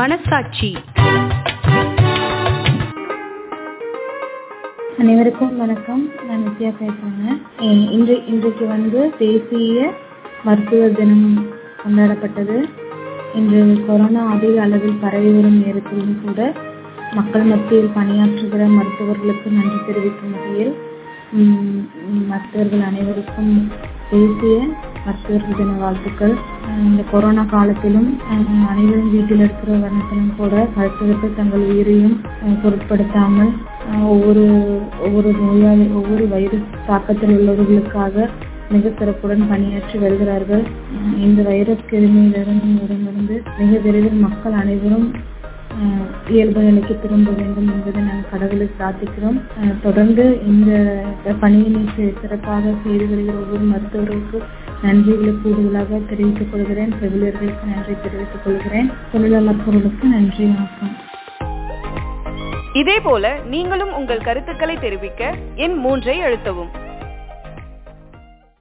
மனசாட்சி அனைவருக்கும் வணக்கம் நான் வித்யா பேசுறேங்க இ- இன்று இன்றைக்கு வந்து தேசிய மருத்துவ தினம் கொண்டாடப்பட்டது இன்று கொரோனா அதிக அளவில் பரவி வரும் நேரத்திலும் கூட மக்கள் மத்தியில் பணியாற்றுகிற மருத்துவர்களுக்கு நன்றி தெரிவிக்கும் வகையில் ம், மருத்துவர்கள் அனைவருக்கும் தேசிய மருத்துவர்கள் தின வாழ்த்துக்கள் அஹ் இந்த கொரோனா காலத்திலும் அஹ் அனைவரும் வீட்டில் இருக்கிற வண்ணத்திலும் கூட மருத்துவர்கள் தங்கள் உயிரையும் அஹ் பொருட்படுத்தாமல் அஹ் ஒவ்வொரு ஒவ்வொரு நோயாளி ஒவ்வொரு வைரஸ் தாக்கத்தில் உள்ளவர்களுக்காக மிக சிறப்புடன் பணியாற்றி வருகிறார்கள் அஹ் இந்த வைரஸ் கிருமியிலிருந்து இடமிருந்து மிக விரைவில் மக்கள் அனைவரும் அஹ் இயல்பு நிலைக்கு திரும்ப வேண்டும் என்பதை நாங்கள் கடவுளை பிரார்த்திக்கிறோம் அஹ் தொடர்ந்து இந்த பணியினை சி- சிறப்பாக செய்து வருகிற ஒவ்வொரு மருத்துவர்களுக்கு நன்றிகளை கூடுதலாக தெரிவித்துக் கொள்கிறேன் செவிலியர்களுக்கு நன்றி தெரிவித்துக் கொள்கிறேன் தொழிலாளர் மருத்துவர்களுக்கு நன்றி வணக்கம் இதேபோல நீங்களும் உங்கள் கருத்துக்களை தெரிவிக்க எண் மூன்றை அழுத்தவும்